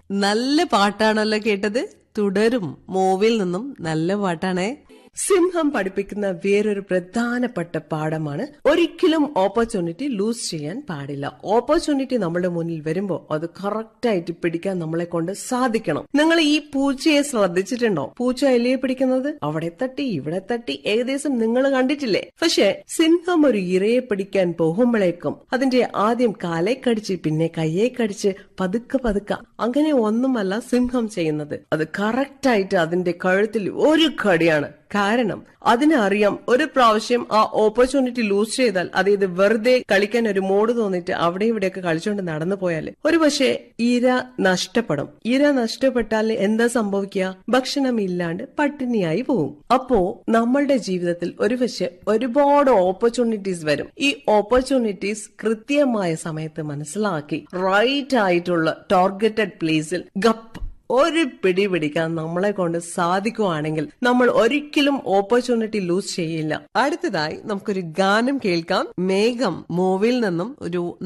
നല്ല പാട്ടാണല്ലോ കേട്ടത് തുടരും മൂവിൽ നിന്നും നല്ല പാട്ടാണേ സിംഹം പഠിപ്പിക്കുന്ന വേറൊരു പ്രധാനപ്പെട്ട പാഠമാണ് ഒരിക്കലും ഓപ്പർച്യൂണിറ്റി ലൂസ് ചെയ്യാൻ പാടില്ല ഓപ്പർച്യൂണിറ്റി നമ്മുടെ മുന്നിൽ വരുമ്പോൾ അത് കറക്റ്റ് ആയിട്ട് പിടിക്കാൻ നമ്മളെ കൊണ്ട് സാധിക്കണം നിങ്ങൾ ഈ പൂച്ചയെ ശ്രദ്ധിച്ചിട്ടുണ്ടോ പൂച്ച എലിയെ പിടിക്കുന്നത് അവിടെ തട്ടി ഇവിടെ തട്ടി ഏകദേശം നിങ്ങൾ കണ്ടിട്ടില്ലേ പക്ഷെ സിംഹം ഒരു ഇരയെ പിടിക്കാൻ പോകുമ്പോഴേക്കും അതിന്റെ ആദ്യം കാലെ കടിച്ച് പിന്നെ കയ്യെ കടിച്ച് പതുക്കെ പതുക്കെ അങ്ങനെ ഒന്നുമല്ല സിംഹം ചെയ്യുന്നത് അത് കറക്റ്റ് ആയിട്ട് അതിന്റെ കഴുത്തിൽ ഒരു കടിയാണ് കാരണം അതിനറിയാം ഒരു പ്രാവശ്യം ആ ഓപ്പർച്യൂണിറ്റി ലൂസ് ചെയ്താൽ അതായത് വെറുതെ കളിക്കാൻ ഒരു മോഡ് തോന്നിട്ട് അവിടെ ഇവിടെയൊക്കെ കളിച്ചുകൊണ്ട് നടന്നു പോയാൽ ഒരു പക്ഷേ ഇര നഷ്ടപ്പെടും ഇര നഷ്ടപ്പെട്ടാൽ എന്താ സംഭവിക്കുക ഭക്ഷണം ഇല്ലാണ്ട് പട്ടിണിയായി പോകും അപ്പോ നമ്മളുടെ ജീവിതത്തിൽ ഒരു പക്ഷേ ഒരുപാട് ഓപ്പർച്യൂണിറ്റീസ് വരും ഈ ഓപ്പർച്യൂണിറ്റീസ് കൃത്യമായ സമയത്ത് മനസ്സിലാക്കി റൈറ്റ് ആയിട്ടുള്ള ടാർഗറ്റഡ് പ്ലേസിൽ ഗപ്പ് ഒരു പിടി പിടിക്കാൻ നമ്മളെ കൊണ്ട് സാധിക്കുവാണെങ്കിൽ നമ്മൾ ഒരിക്കലും ഓപ്പർച്യൂണിറ്റി ലൂസ് ചെയ്യില്ല അടുത്തതായി നമുക്കൊരു ഗാനം കേൾക്കാം മേഘം മൂവിൽ നിന്നും ഒരു